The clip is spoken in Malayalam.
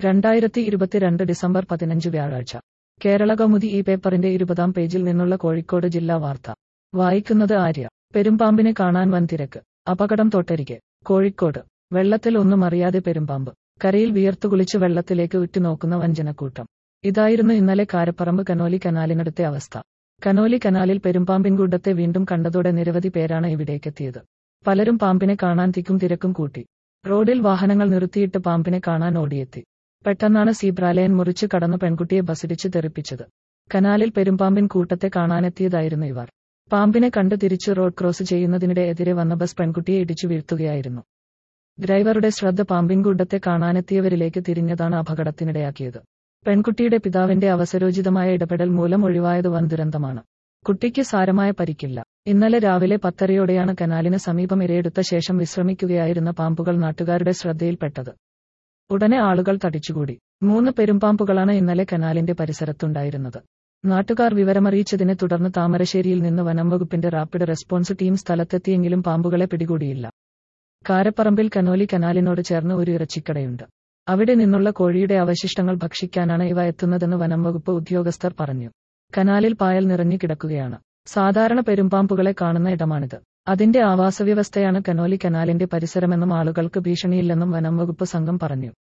രണ്ടായിരത്തി ഇരുപത്തിരണ്ട് ഡിസംബർ പതിനഞ്ച് വ്യാഴാഴ്ച കേരള കൗമുദി ഈ പേപ്പറിന്റെ ഇരുപതാം പേജിൽ നിന്നുള്ള കോഴിക്കോട് ജില്ലാ വാർത്ത വായിക്കുന്നത് ആര്യ പെരുമ്പാമ്പിനെ കാണാൻ വൻ തിരക്ക് അപകടം തൊട്ടരികെ കോഴിക്കോട് വെള്ളത്തിൽ ഒന്നും അറിയാതെ പെരുമ്പാമ്പ് കരയിൽ വിയർത്തുകുളിച്ച് വെള്ളത്തിലേക്ക് ഉറ്റുനോക്കുന്ന വഞ്ചനക്കൂട്ടം ഇതായിരുന്നു ഇന്നലെ കാരപ്പറമ്പ് കനോലി കനാലിനടുത്തെ അവസ്ഥ കനോലി കനാലിൽ പെരുമ്പാമ്പിൻ കൂട്ടത്തെ വീണ്ടും കണ്ടതോടെ നിരവധി പേരാണ് ഇവിടേക്കെത്തിയത് പലരും പാമ്പിനെ കാണാൻ തിക്കും തിരക്കും കൂട്ടി റോഡിൽ വാഹനങ്ങൾ നിർത്തിയിട്ട് പാമ്പിനെ കാണാൻ ഓടിയെത്തി പെട്ടെന്നാണ് സീബ്രാലയൻ മുറിച്ച് കടന്ന പെൺകുട്ടിയെ ബസിടിച്ച് തെറിപ്പിച്ചത് കനാലിൽ പെരുമ്പാമ്പിൻ കൂട്ടത്തെ കാണാനെത്തിയതായിരുന്നു ഇവർ പാമ്പിനെ കണ്ട് തിരിച്ച് റോഡ് ക്രോസ് ചെയ്യുന്നതിനിടെ എതിരെ വന്ന ബസ് പെൺകുട്ടിയെ ഇടിച്ചു വീഴ്ത്തുകയായിരുന്നു ഡ്രൈവറുടെ ശ്രദ്ധ പാമ്പിൻ കൂട്ടത്തെ കാണാനെത്തിയവരിലേക്ക് തിരിഞ്ഞതാണ് അപകടത്തിനിടയാക്കിയത് പെൺകുട്ടിയുടെ പിതാവിന്റെ അവസരോചിതമായ ഇടപെടൽ മൂലം ഒഴിവായത് വൻ ദുരന്തമാണ് കുട്ടിക്ക് സാരമായ പരിക്കില്ല ഇന്നലെ രാവിലെ പത്തരയോടെയാണ് കനാലിന് സമീപം ഇരയെടുത്ത ശേഷം വിശ്രമിക്കുകയായിരുന്ന പാമ്പുകൾ നാട്ടുകാരുടെ ശ്രദ്ധയിൽപ്പെട്ടത് ഉടനെ ആളുകൾ തടിച്ചുകൂടി മൂന്ന് പെരുമ്പാമ്പുകളാണ് ഇന്നലെ കനാലിന്റെ പരിസരത്തുണ്ടായിരുന്നത് നാട്ടുകാർ വിവരമറിയിച്ചതിനെ തുടർന്ന് താമരശ്ശേരിയിൽ നിന്ന് വനം വകുപ്പിന്റെ റാപ്പിഡ് റെസ്പോൺസ് ടീം സ്ഥലത്തെത്തിയെങ്കിലും പാമ്പുകളെ പിടികൂടിയില്ല കാരപ്പറമ്പിൽ കനോലി കനാലിനോട് ചേർന്ന് ഒരു ഇറച്ചിക്കടയുണ്ട് അവിടെ നിന്നുള്ള കോഴിയുടെ അവശിഷ്ടങ്ങൾ ഭക്ഷിക്കാനാണ് ഇവ എത്തുന്നതെന്ന് വനം വകുപ്പ് ഉദ്യോഗസ്ഥർ പറഞ്ഞു കനാലിൽ പായൽ നിറഞ്ഞു കിടക്കുകയാണ് സാധാരണ പെരുമ്പാമ്പുകളെ കാണുന്ന ഇടമാണിത് അതിന്റെ ആവാസവ്യവസ്ഥയാണ് കനോലി കനാലിന്റെ പരിസരമെന്നും ആളുകൾക്ക് ഭീഷണിയില്ലെന്നും വനം വകുപ്പ് സംഘം പറഞ്ഞു